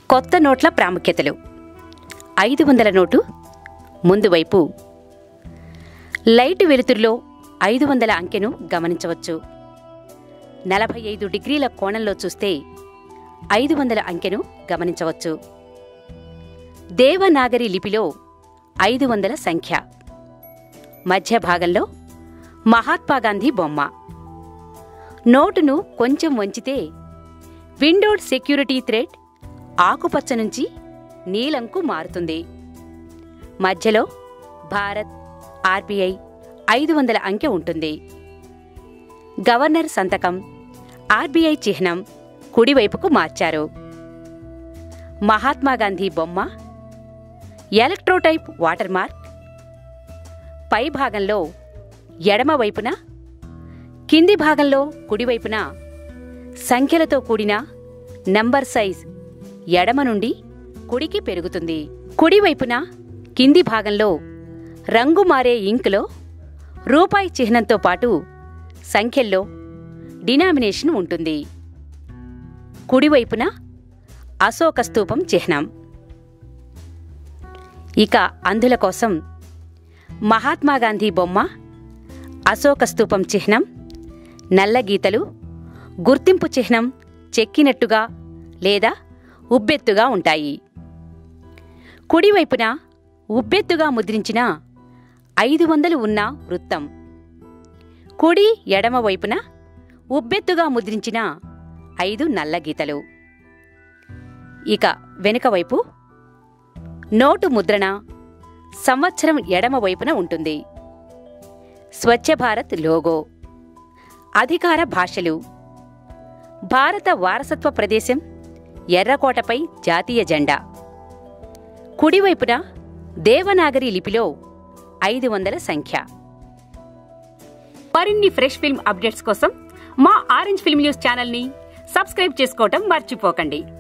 కొత్త నోట్ల ప్రాముఖ్యతలు ఐదు వందల నోటు ముందు వైపు లైట్ వెలుతురులో ఐదు వందల అంకెను గమనించవచ్చు నలభై ఐదు డిగ్రీల కోణంలో చూస్తే ఐదు వందల అంకెను గమనించవచ్చు దేవనాగరి లిపిలో ఐదు వందల సంఖ్య మధ్య భాగంలో మహాత్మా గాంధీ బొమ్మ నోటును కొంచెం వంచితే విండోడ్ సెక్యూరిటీ థ్రెడ్ ఆకుపచ్చ నుంచి నీలంకు మారుతుంది మధ్యలో భారత్ ఆర్బీఐ ఐదు వందల అంకె ఉంటుంది గవర్నర్ సంతకం ఆర్బీఐ చిహ్నం కుడివైపుకు మార్చారు మహాత్మా గాంధీ బొమ్మ ఎలక్ట్రోటైప్ వాటర్ మార్క్ పై భాగంలో ఎడమ వైపున కింది భాగంలో కుడివైపున సంఖ్యలతో కూడిన నంబర్ సైజ్ ఎడమ నుండి కుడికి పెరుగుతుంది కుడివైపున కింది భాగంలో రంగు మారే ఇంక్లో రూపాయి చిహ్నంతో పాటు సంఖ్యల్లో డినామినేషన్ ఉంటుంది కుడివైపున అశోక స్తూపం చిహ్నం ఇక అంధుల కోసం మహాత్మా గాంధీ బొమ్మ అశోక స్తూపం చిహ్నం నల్ల గీతలు గుర్తింపు చిహ్నం చెక్కినట్టుగా లేదా ఉబ్బెత్తుగా ఉంటాయి కుడివైపున ఉబ్బెత్తుగా ముద్రించిన ఐదు వందలు ఉన్న వృత్తం కుడి ఎడమ వైపున ఉబ్బెత్తుగా ముద్రించిన ఐదు నల్ల గీతలు ఇక వెనుక వైపు నోటు ముద్రణ సంవత్సరం ఎడమ వైపున ఉంటుంది స్వచ్ఛ భారత్ లోగో అధికార భాషలు భారత వారసత్వ ప్రదేశం ఎర్రకోటపై జాతీయ జెండా కుడివైపున దేవనాగరి లిపిలో ఐదు వందల సంఖ్య మరిన్ని ఫ్రెష్ ఫిల్మ్ అప్డేట్స్ కోసం మా ఆరెంజ్ ఫిల్మ్ న్యూస్ ఛానల్ని సబ్స్క్రైబ్ చేసుకోవటం మర్చిపోకండి